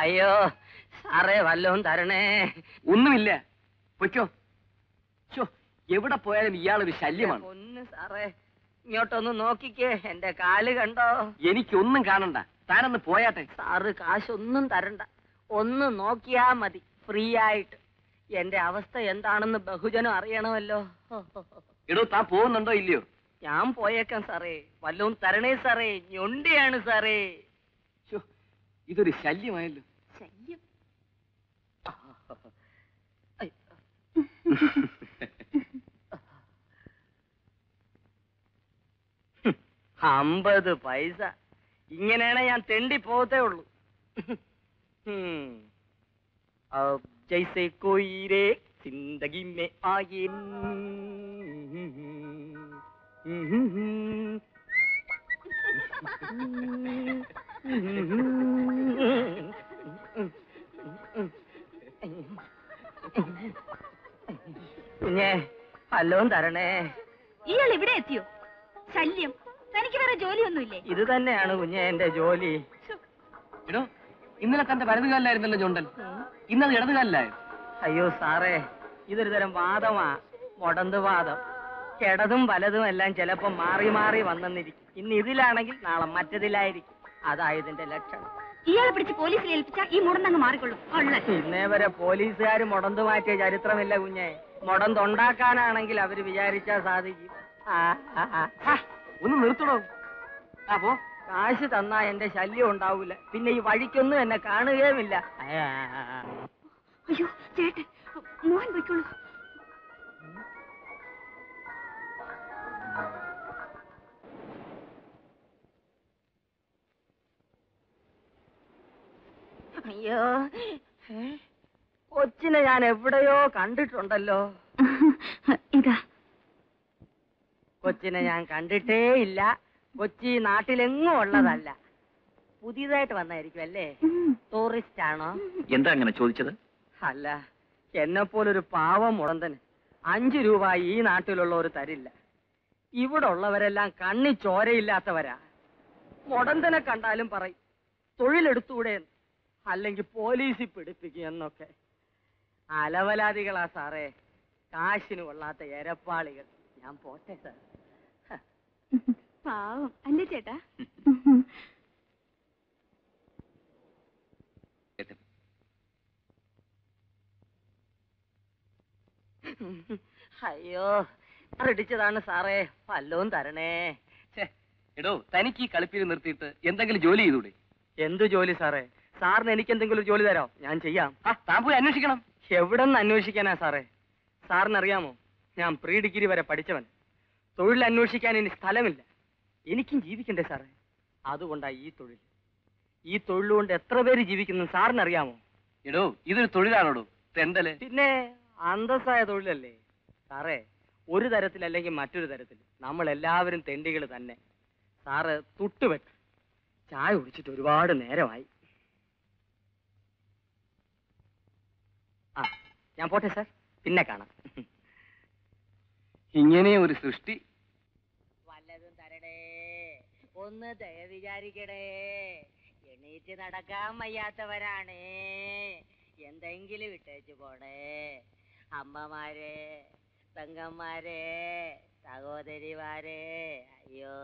അയ്യോ സാറേ വല്ലതും തരണേ ഒന്നുമില്ല പൊയ്ക്കോ ശോ എവിടെ പോയാലും ഇയാളൊരു ശല്യമാണ് ഒന്ന് സാറേ ഇങ്ങോട്ടൊന്ന് നോക്കിക്കേ എന്റെ കാല് കണ്ടോ എനിക്കൊന്നും കാണണ്ട താനൊന്ന് പോയാട്ടെ സാറ് കാശൊന്നും തരണ്ട ഒന്ന് നോക്കിയാ മതി ഫ്രീ ആയിട്ട് എന്റെ അവസ്ഥ എന്താണെന്ന് ബഹുജനം അറിയണമല്ലോ എടോ താൻ പോകുന്നുണ്ടോ ഇല്ലയോ ഞാൻ പോയേക്കാം സാറേ വല്ലതും തരണേ സാറേ ഞൊണ്ടിയാണ് സാറേ ശോ ഇതൊരു ശല്യമായല്ലോ ശല്യം അമ്പത് പൈസ ഇങ്ങനെയാണ് ഞാൻ തെണ്ടി പോകത്തേ ഉള്ളൂ ഹും. अब जैसे कोई रे जिंदगी में आए കുഞ്ഞേ വല്ലതും തരണേ ഇയാൾ ഇവിടെ എത്തിയോ ശല്യം തനിക്ക് വേറെ ജോലിയൊന്നുമില്ലേ ഇത് തന്നെയാണ് കുഞ്ഞെ എന്റെ ജോലി എടോ ഇന്നലെ തന്റെ വലതുകാലിലായിരുന്നല്ലോ ചുണ്ടൻ ഇന്നത് ഇടതുകാലിലായോ അയ്യോ സാറേ ഇതൊരു തരം വാദമാ മുടന്ത് വാദം കിടതും വലതും എല്ലാം ചിലപ്പോ മാറി മാറി വന്നെന്നിരിക്കും ഇന്ന് ഇതിലാണെങ്കിൽ നാളെ മറ്റതിലായിരിക്കും അതാ ഇതിന്റെ ലക്ഷണം ഇയാളെ പിടിച്ച് പോലീസിൽ ഏൽപ്പിച്ച ഈ മുടന്നങ്ങ് മാറിക്കൊള്ളും ഉള്ള ഇന്നേ വരെ പോലീസുകാർ മുടന്ത് മാറ്റിയ ചരിത്രമില്ല കുഞ്ഞെ മുടന്തുണ്ടാക്കാനാണെങ്കിൽ അവര് വിചാരിച്ചാ സാധിക്കും ആ, ആ, ആ. ഹാ, ഒന്ന് നിർത്തണോ ആ പോ കാശ് തന്നാ എന്റെ ശല്യം ഉണ്ടാവൂല പിന്നെ ഈ വഴിക്കൊന്നും എന്നെ കാണുകയുമില്ല ആ, ആ, ആ. അയ്യോ ചേട്ടൻ മോഹൻ പോയിക്കോളൂ അയ്യോ ഏ? കൊച്ചിനെ ഞാൻ എവിടെയോ കണ്ടിട്ടുണ്ടല്ലോ ഇതാ കൊച്ചിനെ ഞാൻ കണ്ടിട്ടേ ഇല്ല കൊച്ചി നാട്ടിലെങ്ങും ഉള്ളതല്ല പുതിയതായിട്ട് വന്നായിരിക്കും അല്ലേ ഉം. ടൂറിസ്റ്റ് ആണോ എന്താ അങ്ങനെ ചോദിച്ചത് അല്ല എന്നെ പോലൊരു പാവം മുടന്തന് അഞ്ചു രൂപ ഈ നാട്ടിലുള്ളവർ തരില്ല ഇവിടെ ഉള്ളവരെല്ലാം കണ്ണി ചോരയില്ലാത്തവരാ മുടന്തനെ കണ്ടാലും പറയും തൊഴിലെടുത്തൂടെ എന്ന്. അല്ലെങ്കിൽ പോലീസിൽ പിടിപ്പിക്കും എന്നൊക്കെ അലവലാദികളാ സാറേ കാശിന് കൊള്ളാത്ത എരപ്പാളികൾ ഞാൻ പോട്ടെ സാർ പാവം അല്ലേ ചേട്ടാ അയ്യോ ഇടിച്ചതാണ് സാറേ വല്ലവും തരണേ ഛേ, എടോ തനിക്ക് ഈ കളിപ്പീര് നിർത്തിയിട്ട് എന്തെങ്കിലും ജോലി ചെയ്തൂടെ എന്തു ജോലി സാറേ സാറിന് എനിക്ക് എന്തെങ്കിലും ഒരു ജോലി തരാം ഞാൻ ചെയ്യാം ആ താൻ പോയി അന്വേഷിക്കണം എവിടെ നിന്ന് അന്വേഷിക്കാനാ സാറേ സാറിന് അറിയാമോ ഞാൻ പ്രീ ഡിഗ്രി വരെ പഠിച്ചവൻ തൊഴിൽ അന്വേഷിക്കാൻ ഇനി സ്ഥലമില്ല എനിക്കും ജീവിക്കണ്ടേ സാറേ അതുകൊണ്ടാ ഈ തൊഴിൽ ഈ തൊഴിൽ കൊണ്ട് എത്ര പേര് ജീവിക്കുന്നു സാറിന് അറിയാമോ എടോ ഇതൊരു തൊഴിലാണോടോ തെണ്ടല് പിന്നെ അന്തസ്സായ തൊഴിലല്ലേ സാറേ ഒരു തരത്തിലല്ലെങ്കിൽ മറ്റൊരു തരത്തിൽ നമ്മൾ എല്ലാവരും തെണ്ടികൾ തന്നെ സാറ് തുട്ടുപെട്ട് ചായ കുടിച്ചിട്ട് ഒരുപാട് നേരമായി ആ ഞാൻ പോട്ടെ സാർ പിന്നെ കാണാം ഇങ്ങനെ ഒരു സൃഷ്ടി വല്ലതും തരണേ ഒന്ന് ദയ വിചാരിക്കണേ എണീറ്റ് നടക്കാൻ വയ്യാത്തവരാണ് എന്തെങ്കിലും ഇട്ടേച്ചു പോണേ അമ്മമാരെ പെങ്ങന്മാരെ സഹോദരിമാരെ അയ്യോ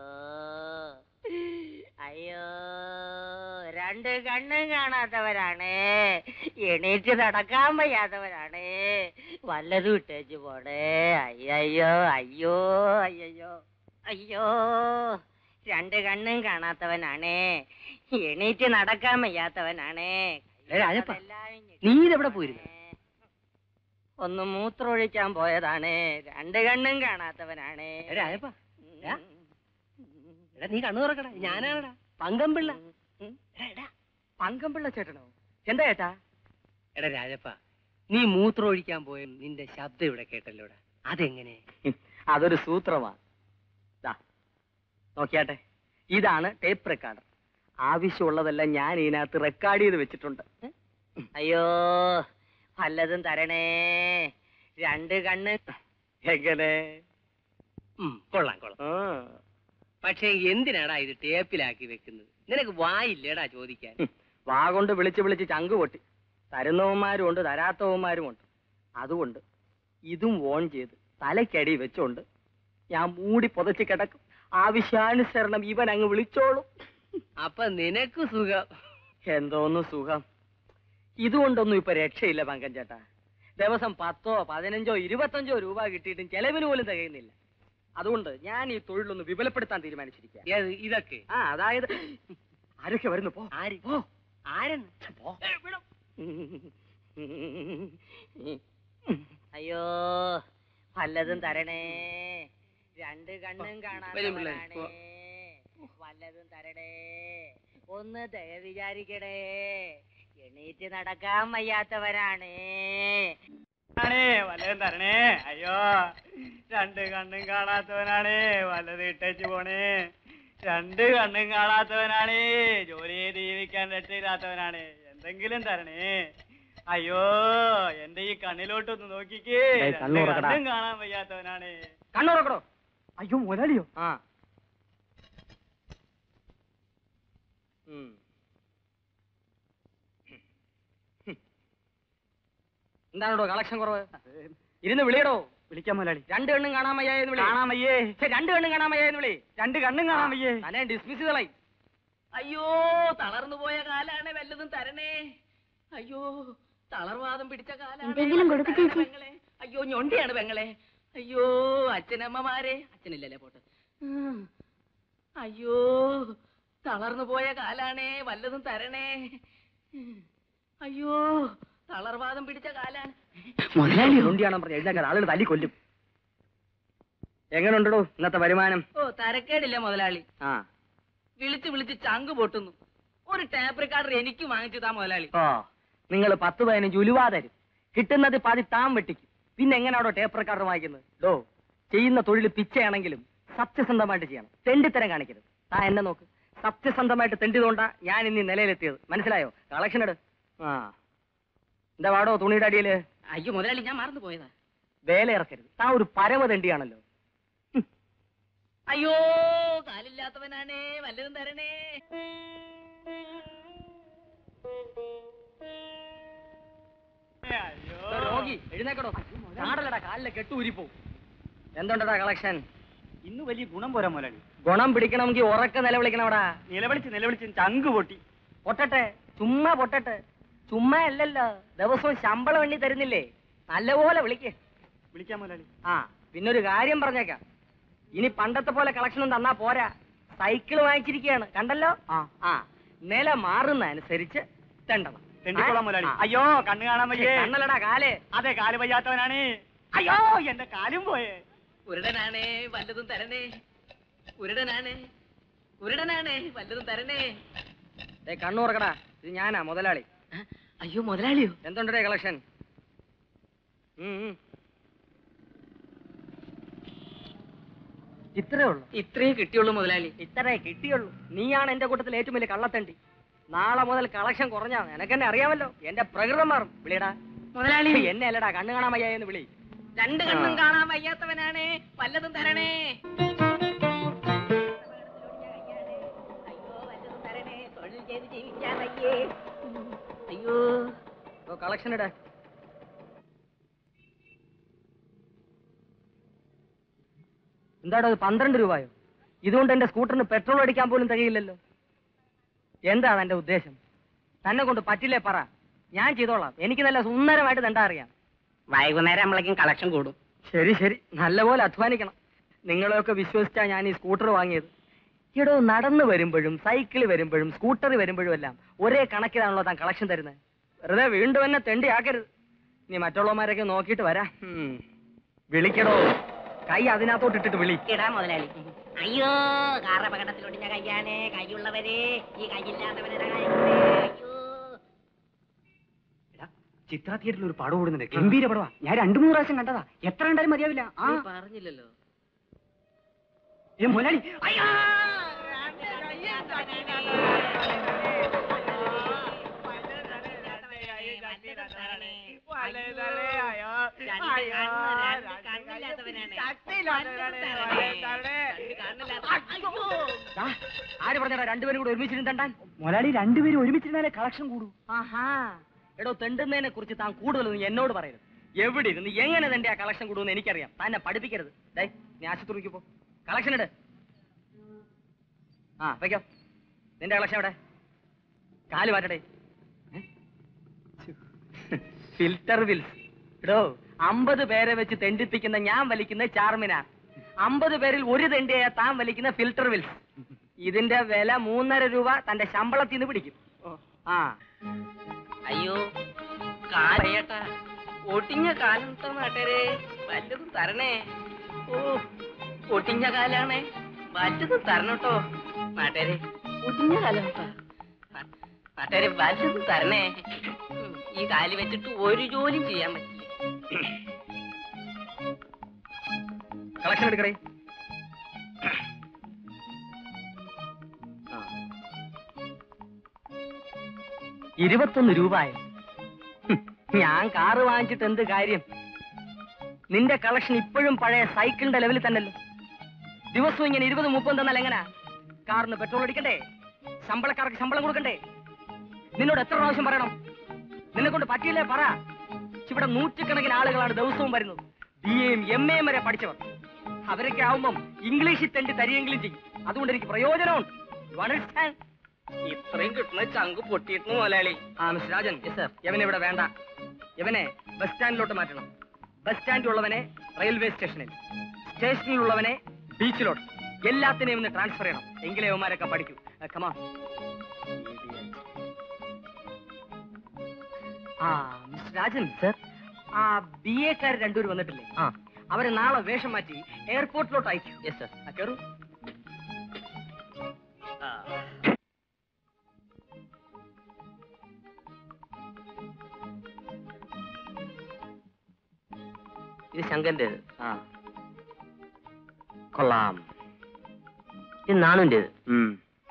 അയ്യോ രണ്ട് കണ്ണും കാണാത്തവരാണ് എണീറ്റ് നടക്കാൻ വയ്യാത്തവരാണ് വല്ലതും ഇട്ടേച്ചു പോണേ അയ്യോ അയ്യോ അയ്യോ അയ്യോ രണ്ട് കണ്ണും കാണാത്തവനാണ് എണീറ്റ് നടക്കാൻ വയ്യാത്തവനാണ് ഏ, രാജപ്പ, അതെല്ലാം നീ ഇതെവിടെ പോയിരുന്നു? ഒന്ന് മൂത്രമൊഴിക്കാൻ പോയതാണ് രണ്ട് കണ്ണും കാണാത്തവനാണ് എടാ, രാജപ്പ, എടാ. ഉം. എടാ നീ കണ്ണു തുറക്കടാ ഞാനാണടാ പങ്കമ്പിള്ള ഉം. എടാ, എടാ, പങ്കമ്പിള്ള ചേട്ടനോ എന്താ ചേട്ടാ എടാ രാജപ്പ നീ മൂത്രം ഒഴിക്കാൻ പോയ നിന്റെ ശബ്ദം ഇവിടെ കേട്ടല്ലോടാ അതെങ്ങനെ അതൊരു സൂത്രമാ ദാ നോക്കിയാട്ടെ ഇതാണ് ടേപ്പ് റെക്കോർഡർ ആവശ്യമുള്ളതെല്ലാം ഞാൻ ഇതിനകത്ത് റെക്കോർഡ് ചെയ്ത് വെച്ചിട്ടുണ്ട് അയ്യോ വല്ലതും തരണേ രണ്ട് കണ്ണ് എങ്ങനെ ഉം, കൊള്ളാം കൊള്ളാം ആ, പക്ഷെ എന്തിനാടാ ഇത് ടേപ്പിലാക്കി വെക്കുന്നത് നിനക്ക് വായില്ലേടാ ചോദിക്കാൻ വാ കൊണ്ട് വിളിച്ച് വിളിച്ച് ചങ്ക് പൊട്ടി തരുന്നവന്മാരും ഉണ്ട് തരാത്തവന്മാരും ഉണ്ട് അതുകൊണ്ട് ഇതും ഓൺ ചെയ്ത് തലയ്ക്കടി വെച്ചോണ്ട് ഞാൻ മൂടി പുതച്ച് കിടക്കും ആവശ്യാനുസരണം ഇവൻ അങ്ങ് വിളിച്ചോളും അപ്പൊ നിനക്ക് സുഖം എന്തോന്ന് സുഖം ഇതുകൊണ്ടൊന്നും ഇപ്പൊ രക്ഷയില്ല പങ്കൻ ചേട്ടാ ദിവസം പത്തോ പതിനഞ്ചോ ഇരുപത്തഞ്ചോ രൂപ കിട്ടിയിട്ടും ചെലവിന് പോലും തികയുന്നില്ല അതുകൊണ്ട് ഞാൻ ഈ തൊഴിലൊന്ന് വിപുലപ്പെടുത്താൻ തീരുമാനിച്ചിരിക്കുക ഏത് ഇതൊക്കെ ആ അതായത് ആരൊക്കെ വരുന്നു പോ ആര് പോ ആരെന്ന് പോ അയ്യോ വല്ലതും തരണേ രണ്ട് കണ്ണും വരും പിള്ളേര്, കാണാൻ പോ. വല്ലതും തരണേ ഒന്ന് ദയ വിചാരിക്കണേ എണീറ്റ് നടക്കാൻ വയ്യാത്തവരാണ് ആണേ വല്ലതും തരണേ അയ്യോ രണ്ട് കണ്ണും കാണാത്തവനാണേ വല്ലതും ഇട്ടേച്ച് പോണേ രണ്ട് കണ്ണും കാണാത്തവനാണേ ജോലി ചെയ്ത് ജീവിക്കാൻ രക്ഷയില്ലാത്തവനാണ് എന്തെങ്കിലും തരണേ അയ്യോ എന്റെ ഈ കണ്ണിലോട്ടൊന്ന് നോക്കിക്കേ ദേ, രണ്ട് കണ്ണ് തുറക്കടാ. കണ്ണും കാണാൻ വയ്യാത്തവനാണ് കണ്ണുറക്കടോ അയ്യോ മുതലാളിയോ ആ ഉം. എന്താണോ കളക്ഷൻ കുറവ് ഇരുന്ന് വിളിയടോ വിളിക്കാം മുതലാളി രണ്ട് കണ്ണും കാണാൻ വയ്യായെന്ന് വിളി കാണാൻ വയ്യേ ഛെ, രണ്ട് കണ്ണും കാണാൻ വയ്യായെന്ന് വിളി രണ്ട് കണ്ണും കാണാൻ വയ്യേ തന്നെ ഡിസ്മിസ് ചെയ്തളായി അയ്യോ തളർന്നു പോയ കാലാണ് വല്ലതും തരണേ അയ്യോ തളർവാദം പിടിച്ച കാലാണ് എന്തെങ്കിലും കൊടുക്ക് ചേച്ചി. പെങ്ങളെ അയ്യോ ഞൊണ്ടിയാണ് പെങ്ങളെ അയ്യോ അച്ഛനമ്മമാരെ അച്ഛനില്ലല്ലേ പോട്ടെ ഉം. അയ്യോ തളർന്നു പോയ കാലാണേ വല്ലതും തരണേ ഉം. അയ്യോ തളർവാദം പിടിച്ച കാലാണ് തൊണ്ടിയാണോ പറഞ്ഞ എഴുതാക്കാൻ ആളുകൾ തല്ലി കൊല്ലും എങ്ങനെയുണ്ടോ ഇന്നത്തെ വരുമാനം ഓ തരക്കേടില്ല മുതലാളി ആ വിളിച്ച് വിളിച്ച് ചങ്ക് പൊട്ടുന്നു ഒരു ടാപ്പ് റെക്കാർഡർ എനിക്ക് വാങ്ങിച്ചു താ മുതലാളി ഓ നിങ്ങൾ പത്ത് പതിനഞ്ച് ഉലുവാ തരും കിട്ടുന്നത് പാതി താൻ വെട്ടിക്കും പിന്നെ എങ്ങനെയാണോ ടേപ്പ് റെക്കാർഡർ വാങ്ങിക്കുന്നത് ഡോ ചെയ്യുന്ന തൊഴിൽ പിച്ചയാണെങ്കിലും സത്യസന്ധമായിട്ട് ചെയ്യണം തെണ്ടിത്തരം കാണിക്കരുത് താ എന്നെ നോക്ക് സത്യസന്ധമായിട്ട് തെണ്ടിയതുകൊണ്ടാ ഞാൻ ഇന്ന് ഈ നിലയിലെത്തിയത് മനസ്സിലായോ കളക്ഷൻ എടു ആ എന്താ വാടോ തുണിയുടെ അടിയില് അയ്യോ മുതലാളി ഞാൻ മറന്നു പോയതാ വേല ഇറക്കരുത് താ ഒരു പരമ തെണ്ടിയാണല്ലോ അയ്യോ കാലില്ലാത്തവനാണേ വല്ലതും തരണേ അയ്യോ ദോ രോഗി എഴുന്നേക്കടോ ചാടലടാ കാലിലെ കെട്ടൂരിപ്പോ എന്തുണ്ടടാ കളക്ഷൻ ഇന്ന് വലിയ ഗുണം പോരാ മുതലാളി ഗുണം പിടിക്കണമെങ്കിൽ ഉറക്ക നിലവിളിക്കണവടാ നിലവിളിച്ച് നിലവിളിച്ച് ചങ്ക് പൊട്ടി പൊട്ടട്ടെ ചുമ്മാ പൊട്ടട്ടെ ചുമ്മാ അല്ലല്ലോ ദിവസവും ശമ്പളം എണ്ണി തരുന്നില്ലേ നല്ലപോലെ വിളിക്ക് വിളിക്കാം മുതലാളി ആ പിന്നൊരു കാര്യം പറഞ്ഞേക്കാം ഇനി പണ്ടത്തെ പോലെ കളക്ഷൻ ഒന്നും തന്നാ പോരാ സൈക്കിൾ വാങ്ങിച്ചിരിക്കുകയാണ് കണ്ടല്ലോ ആ ആ നില മാറുന്ന അനുസരിച്ച് തെണ്ടണം തെണ്ടിക്കോളാം മുതലാളി ആ. അയ്യോ കണ്ണ് കാണാൻ വയ്യേ കണ്ണല്ലടാ കാല് അതെ കാല് വയ്യാത്തവനാണ് അയ്യോ എന്റെ കാലും പോയേ ഉരുടനാണേ വല്ലതും തരണേ ഉരുടനാണേ ഉരുടനാണേ വല്ലതും തരണേ ദേ കണ്ണുറക്കടാ ഇത് ഞാനാ മുതലാളി ആ, അയ്യോ മുതലാളിയോ എന്തുണ്ടേ കളക്ഷൻ ഇത്രേ ഉള്ളു ഇത്രയും കിട്ടിയുള്ളൂ മുതലാളി ഇത്രേ കിട്ടിയുള്ളൂ നീയാണ് എന്റെ കൂട്ടത്തിൽ ഏറ്റവും വലിയ കള്ളത്തണ്ടി നാളെ മുതൽ കളക്ഷൻ കുറഞ്ഞാ നിനക്കെന്നെ അറിയാമല്ലോ എന്റെ പ്രകൃതം മാറും വിളിയടാ മുതലാളി എന്നെ അല്ലടാ കണ്ണു കാണാൻ വയ്യ എന്ന് വിളി രണ്ട് കണ്ണും കാണാൻ വയ്യാത്തവനാണേ വല്ലതും തരണേ അയ്യോ വല്ലതും തരണേ തൊഴിൽ ചെയ്ത് ജീവിക്കാൻ വയ്യേ അയ്യോ കളക്ഷൻ ഇട എന്താടോ ഇത് പന്ത്രണ്ട് രൂപയോ ഇതുകൊണ്ട് എന്റെ സ്കൂട്ടറിന് പെട്രോൾ അടിക്കാൻ പോലും തികയില്ലല്ലോ എന്താണ് എന്റെ ഉദ്ദേശം തന്നെ കൊണ്ട് പറ്റില്ലേ പറ ഞാൻ ചെയ്തോളാം എനിക്ക് നല്ല സുന്ദരമായിട്ട് തെണ്ടാ അറിയാം വൈകുന്നേരം നമ്മളേക്കും കളക്ഷൻ കൂടും ശരി ശരി നല്ലപോലെ അധ്വാനിക്കണം നിങ്ങളെയൊക്കെ വിശ്വസിച്ചാ ഞാൻ ഈ സ്കൂട്ടർ വാങ്ങിയത് എടോ നടന്നു വരുമ്പോഴും സൈക്കിൾ വരുമ്പോഴും സ്കൂട്ടർ വരുമ്പോഴും എല്ലാം ഒരേ കണക്കിലാണല്ലോ താൻ കളക്ഷൻ തരുന്നത് വെറുതെ വീണ്ടും എന്നെ തെണ്ടിയാക്കരുത് നീ മറ്റുള്ളവന്മാരൊക്കെ നോക്കിയിട്ട് വരാം ഉം. വിളിക്കടോ കൈ അതിനകത്തോട്ട് ഇട്ടിട്ട് വിളി ഇടാ മുതലാളി അയ്യോ കാർ അപകടത്തിൽ ഒടിഞ്ഞ കയ്യാണേ കൈയുള്ളവരെ ഈ കൈയില്ലാത്തവരെ അയ്യോ ചിത്ര തിയേറ്ററിൽ ഒരു പടം ഓടുന്നുണ്ട് ഗംഭീര പടവാ ഞാൻ രണ്ടു മൂന്ന് പ്രാവശ്യം കണ്ടതാ എത്ര കണ്ടാലും മതിയാവില്ല ആ നീ പറഞ്ഞില്ലല്ലോ ഏ മുതലാളി അയ്യോ ദാ, ആര് പറഞ്ഞടാ രണ്ടുപേരും കൂടെ ഒരുമിച്ചിരുന്ന് തണ്ടാൻ മുതലാളി രണ്ടുപേരും ഒരുമിച്ചിരുന്നാലേ കളക്ഷൻ കൂടൂ ആഹാ എടോ തെണ്ടുന്നതിനെ കുറിച്ച് താൻ കൂടുതലൊന്നും എന്നോട് പറയരുത് എവിടെ ഇരുന്ന് എങ്ങനെ തന്റെ ആ കളക്ഷൻ കൂടുമെന്ന് എനിക്കറിയാം തന്നെ പഠിപ്പിക്കരുത് ഡേ നീ ആശുപത്രിക്ക് പോ കളക്ഷൻ ഇട് ആ വെക്കോ നിന്റെ കളക്ഷൻ എവിടെ കാല് മാറ്റടേ ഫിൽറ്റർ വിൽസ് എടോ അമ്പത് പേരെ വെച്ച് തെണ്ടിപ്പിക്കുന്ന ഞാൻ വലിക്കുന്ന ചാർമിനാർ അമ്പത് പേരിൽ ഒരു തെണ്ടിയായ താൻ വലിക്കുന്ന ഫിൽറ്റർ വിൽസ് ഇതിന്റെ വില മൂന്നര രൂപ തന്റെ ശമ്പളത്തിൽ നിന്ന് പിടിക്കും ആ അയ്യോ കാലയേട്ടാ ഒട്ടിഞ്ഞ കാലത്തെ നാട്ടരെ വല്ലതും തരണേ ഓ ഒട്ടിഞ്ഞ കാലാണേ വല്ലതും തരണട്ടോ നാട്ടരെ ഒട്ടിഞ്ഞ കാലം നാട്ടരെ വല്ലതും തരണേ ഉം, ഈ കാല് വെച്ചിട്ട് ഒരു ജോലിയും ചെയ്യാൻ പറ്റില്ല കളക്ഷൻ എടുക്കറേ ഇരുപത്തൊന്ന് രൂപയോ ഹും, ഞാൻ കാറ് വാങ്ങിച്ചിട്ട് എന്ത് കാര്യം നിന്റെ കളക്ഷൻ ഇപ്പോഴും പഴയ സൈക്കിളിന്റെ ലെവലിൽ തന്നെയല്ലോ ദിവസവും ഇങ്ങനെ ഇരുപത് മുപ്പത് തന്നാൽ എങ്ങനാ കാറിന് പെട്രോൾ അടിക്കണ്ടേ ശമ്പളക്കാർക്ക് ശമ്പളം കൊടുക്കണ്ടേ നിന്നോട് എത്ര പ്രാവശ്യം പറയണം നിന്നെ കൊണ്ട് പറ്റിയില്ലേ പറ ഇവിടെ നൂറ്റുകണക്കിന് ആളുകളാണ് ദിവസവും വരുന്നത് ബി എയും എം എയും വരെ പഠിച്ചവർ അവരൊക്കെ ആവുമ്പം ഇംഗ്ലീഷിൽ തെണ്ടി തരികെങ്കിലും ചെയ്യും അതുകൊണ്ട് എനിക്ക് പ്രയോജനമുണ്ട് You understand? ഇത്രയും കിട്ടുന്ന ചങ്ക് പൊട്ടിയിരുന്നു മുതലാളി ആ മിസ്റ്റർ രാജൻ യവനെ ഇവിടെ വേണ്ട യവനെ ബസ് സ്റ്റാൻഡിലോട്ട് മാറ്റണം ബസ് സ്റ്റാൻഡിലുള്ളവനെ റെയിൽവേ സ്റ്റേഷനിൽ സ്റ്റേഷനിലുള്ളവനെ ബീച്ചിലോട്ട് എല്ലാത്തിനെയും ഒന്ന് ട്രാൻസ്ഫർ ചെയ്യണം എങ്കിലേ അവന്മാരൊക്കെ പഠിക്കൂ കമാ ആ മിസ്റ്റർ രാജൻ സർ ആ ബി എക്കാർ രണ്ടുപേരും വന്നിട്ടില്ലേ ആ അവരെ നാളെ വേഷം മാറ്റി എയർപോർട്ടിലോട്ട് അയക്കൂ യെസ് സർ കയറൂ ഇത് ശങ്കന്റേത് ആ കൊള്ളാം ഇത് നാണുന്റേത് ഉം.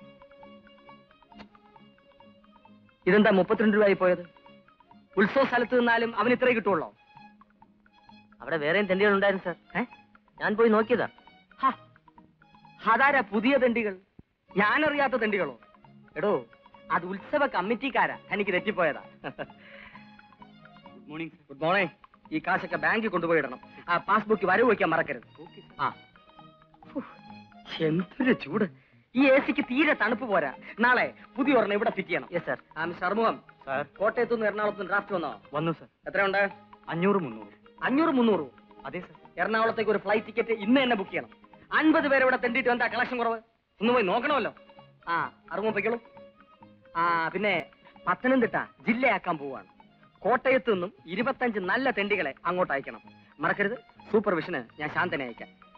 ഇതെന്താ മുപ്പത്തിരണ്ട് രൂപയായി പോയത് ഉത്സവ സ്ഥലത്ത് നിന്നാലും അവന് ഇത്രേ കിട്ടുള്ളോ അവിടെ വേറെയും തെണ്ടികൾ ഉണ്ടായിരുന്നു സാർ ഏ? ഞാൻ പോയി നോക്കിയതാ ഹ, അതാരാ പുതിയ തെണ്ടികൾ ഞാനറിയാത്ത തെണ്ടികളോ എടോ അത് ഉത്സവ കമ്മിറ്റിക്കാരാ എനിക്ക് തെറ്റിപ്പോയതാ ഗുഡ് മോർണിംഗ് ഗുഡ് മോർണിംഗ് ഈ കാശൊക്കെ ബാങ്കിൽ കൊണ്ടുപോയി ഇടണം ആ പാസ്ബുക്ക് വരവ് വയ്ക്കാൻ മറക്കരുത് ആ ഫു, എന്തൊരു ചൂട് ഈ എ സിക്ക് തീരെ തണുപ്പ് പോരാ നാളെ പുതിയ ഒരെണ്ണം ഇവിടെ ഫിറ്റ് ചെയ്യണം യെസ് സാർ ആ മിസ്റ്റർ അറുമുഖം സാർ കോട്ടയത്തു നിന്ന് എറണാകുളത്ത് ഡ്രാഫ്റ്റ് വന്നോ വന്നു സാർ എത്രയുണ്ട് അഞ്ഞൂറ് മുന്നൂറ് അഞ്ഞൂറ് മുന്നൂറ് അതെ സാർ എറണാകുളത്തേക്ക് ഒരു ഫ്ലൈറ്റ് ടിക്കറ്റ് ഇന്ന് തന്നെ ബുക്ക് ചെയ്യണം അൻപത് പേരെ ഇവിടെ തെണ്ടിയിട്ട് എന്താ കളക്ഷൻ കുറവ് ഒന്ന് പോയി നോക്കണമല്ലോ ആ അറിവുമ്പോ പൊയ്ക്കോളൂ ആ പിന്നെ പത്തനംതിട്ട ജില്ലയാക്കാൻ പോവാണ് കോട്ടയത്ത് നിന്നും ഇരുപത്തഞ്ച് നല്ല തെണ്ടികളെ അങ്ങോട്ട് അയക്കണം മറക്കരുത് സൂപ്പർവിഷന് ഞാൻ ശാന്തനെ അയക്കാം